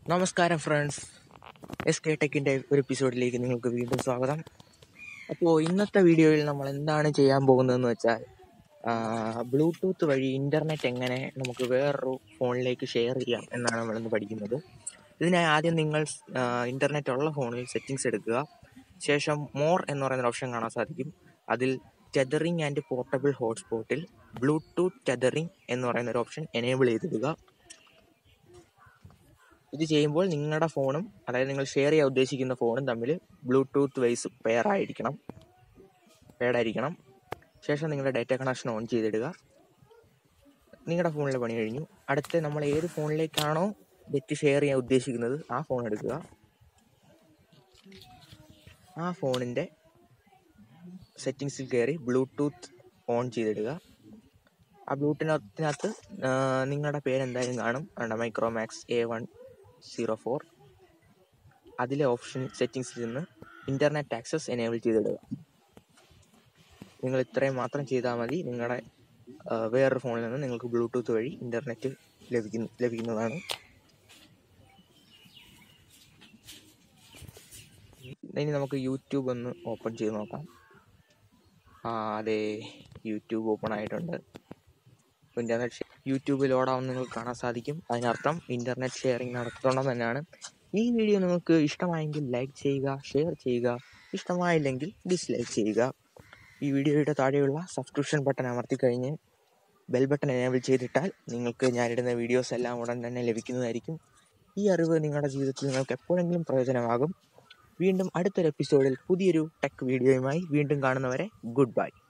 നമസ്കാരം friends S K ടെക്കിൻ്റെ ഒരു എപ്പിസോഡിലേക്ക് നിങ്ങൾക്ക് വീണ്ടും സ്വാഗതം അപ്പോൾ ഇന്നത്തെ വീഡിയോയിൽ നമ്മൾ എന്താണ് ചെയ്യാൻ പോകുന്നതെന്ന് വെച്ചാൽ ബ്ലൂടൂത്ത് വഴി ഇൻ്റർനെറ്റ് എങ്ങനെ നമുക്ക് വേറൊരു ഫോണിലേക്ക് ഷെയർ ചെയ്യാം എന്നാണ് നമ്മളിന്ന് പഠിക്കുന്നത് ഇതിനായി ആദ്യം നിങ്ങൾ ഇൻ്റർനെറ്റ് ഉള്ള ഫോണിൽ സെറ്റിങ്സ് എടുക്കുക ശേഷം മോർ എന്ന് പറയുന്ന ഓപ്ഷൻ കാണാൻ സാധിക്കും അതിൽ ടെതറിംഗ് ആൻഡ് പോർട്ടബിൾ ഹോട്ട്സ്പോട്ടിൽ ബ്ലൂടൂത്ത് ടെതറിംഗ് എന്ന് പറയുന്ന ഒരു ഓപ്ഷൻ എനേബിൾ ചെയ്തിടുക ഇത് ചെയ്യുമ്പോൾ നിങ്ങളുടെ ഫോണും അതായത് നിങ്ങൾ ഷെയർ ചെയ്യാൻ ഉദ്ദേശിക്കുന്ന ഫോണും തമ്മിൽ ബ്ലൂടൂത്ത് വൈസ് പെയർ ആയിരിക്കണം പെയർഡ് ആയിരിക്കണം ശേഷം നിങ്ങളുടെ ഡാറ്റ കണക്ഷൻ ഓൺ ചെയ്തിടുക നിങ്ങളുടെ ഫോണിലെ പണി കഴിഞ്ഞു അടുത്ത് നമ്മൾ ഏത് ഫോണിലേക്കാണോ നെറ്റ് ഷെയർ ചെയ്യാൻ ഉദ്ദേശിക്കുന്നത് ആ ഫോൺ എടുക്കുക ആ ഫോണിൻ്റെ സെറ്റിങ്സിൽ കയറി ബ്ലൂടൂത്ത് ഓൺ ചെയ്തിടുക ആ ബ്ലൂടൂത്തിനകത്ത് നിങ്ങളുടെ പേര് എന്തായാലും കാണും Micromax A one zero four അതിലെ ഓപ്ഷൻ സെറ്റിങ്സിൽ നിന്ന് ഇൻ്റർനെറ്റ് ആക്സസ് എനേബിൾ ചെയ്തിടുക നിങ്ങൾ ഇത്രയും മാത്രം ചെയ്താൽ മതി നിങ്ങളുടെ വേറൊരു ഫോണിൽ നിന്ന് നിങ്ങൾക്ക് ബ്ലൂടൂത്ത് വഴി ഇൻ്റർനെറ്റ് ലഭിക്കുന്നു ലഭിക്കുന്നതാണ് ഇനി നമുക്ക് യൂട്യൂബ് ഒന്ന് ഓപ്പൺ ചെയ്ത് നോക്കാം ആ അതെ യൂട്യൂബ് ഓപ്പൺ ആയിട്ടുണ്ട് ഇൻ്റർനെറ്റ് യൂട്യൂബ് ലോഡാവുന്ന നിങ്ങൾക്ക് കാണാൻ സാധിക്കും അതിനർത്ഥം ഇൻ്റർനെറ്റ് ഷെയറിംഗ് നടത്തുന്നുണ്ടെന്ന് തന്നെയാണ് ഈ വീഡിയോ നിങ്ങൾക്ക് ഇഷ്ടമായെങ്കിൽ ലൈക്ക് ചെയ്യുക ഷെയർ ചെയ്യുക ഇഷ്ടമായില്ലെങ്കിൽ ഡിസ്ലൈക്ക് ചെയ്യുക ഈ വീഡിയോയുടെ താഴെയുള്ള സബ്സ്ക്രിപ്ഷൻ ബട്ടൺ അമർത്തി കഴിഞ്ഞ് ബെൽ ബട്ടൺ എനേബിൾ ചെയ്തിട്ടാൽ നിങ്ങൾക്ക് ഞാനിടുന്ന വീഡിയോസ് എല്ലാം ഉടൻ തന്നെ ലഭിക്കുന്നതായിരിക്കും ഈ അറിവ് നിങ്ങളുടെ ജീവിതത്തിൽ നിങ്ങൾക്ക് എപ്പോഴെങ്കിലും പ്രയോജനമാകും വീണ്ടും അടുത്തൊരു എപ്പിസോഡിൽ പുതിയൊരു ടെക് വീഡിയോയുമായി വീണ്ടും കാണുന്നവരെ ഗുഡ് ബൈ